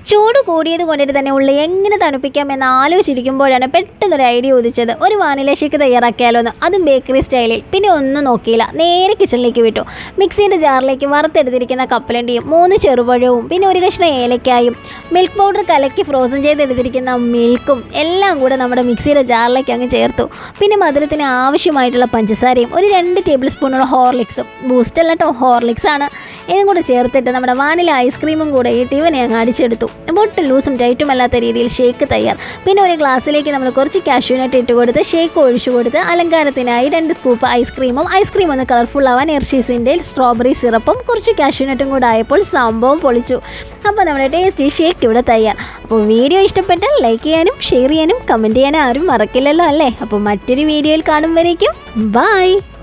ചൂട് കൂടിയത് കൊണ്ടിട്ട് തന്നെ ഉള്ളി എങ്ങനെ തണുപ്പിക്കാം എന്ന് ആലോചിച്ചിരിക്കുമ്പോഴാണ് പെട്ടെന്നൊരു ഐഡിയ ഉദിച്ചത് ഒരു വാനില ഷേക്ക് തയ്യാറാക്കിയാലോ എന്ന് അതും ബേക്കറി സ്റ്റൈലിൽ പിന്നെ ഒന്നും നോക്കിയില്ല നേരെ കിച്ചണിലേക്ക് വിട്ടു മിക്സിൻ്റെ ജാറിലേക്ക് വറുത്തെടുത്തിരിക്കുന്ന കപ്പലണ്ടിയും മൂന്ന് ചെറുപഴവും പിന്നെ ഒരു കഷ്ണം ഏലക്കായും മിൽക്ക് പൗഡർ കലക്കി ഫ്രോസൺ ചെയ്തെടുത്തിരിക്കുന്ന മിൽക്കും എല്ലാം കൂടെ നമ്മുടെ മിക്സിയുടെ ജാറിലേക്ക് അങ്ങ് ചേർത്തു പിന്നെ മധുരത്തിന് ആവശ്യമായിട്ടുള്ള പഞ്ചസാരയും ഒരു രണ്ട് ടേബിൾ സ്പൂണോളം ഹോർലിക്സും ബൂസ്റ്റ് അല്ല കേട്ടോ ഹോർലിക്സ് ആണ് ഇതും കൂടെ ചേർത്തിട്ട് നമ്മുടെ വാനില ഐസ്ക്രീമും കൂടെ ഇട്ട് ഇവനെ അങ്ങ് അടിച്ചെടുത്തു ഒട്ടും ലൂസും ടൈറ്റും അല്ലാത്ത രീതിയിൽ ഷേക്ക് തയ്യാർ പിന്നെ ഒരു ഗ്ലാസ്സിലേക്ക് നമ്മൾ കുറച്ച് കാഷ്യൂനട്ട് ഇട്ട് കൊടുത്ത് ഷേക്ക് ഒഴിച്ചു കൊടുത്ത് അലങ്കാരത്തിനായി രണ്ട് സ്കൂപ്പ് ഐസ്ക്രീമും ഐസ്ക്രീം ഒന്ന് കളർഫുൾ ആവാൻ എർഷീസിൻ്റെ സ്ട്രോബെറി സിറപ്പും കുറച്ച് കാഷ്യൂനട്ടും കൂടെ ആയപ്പോൾ സംഭവം പൊളിച്ചു അപ്പോൾ നമ്മുടെ ടേസ്റ്റി ഷേക്ക് ഇവിടെ തയ്യാർ അപ്പോൾ വീഡിയോ ഇഷ്ടപ്പെട്ടാൽ ലൈക്ക് ചെയ്യാനും ഷെയർ ചെയ്യാനും കമൻറ്റ് ചെയ്യാനും ആരും മറക്കില്ലല്ലോ അല്ലേ അപ്പോൾ മറ്റൊരു വീഡിയോയിൽ കാണുമ്പോഴേക്കും ബൈ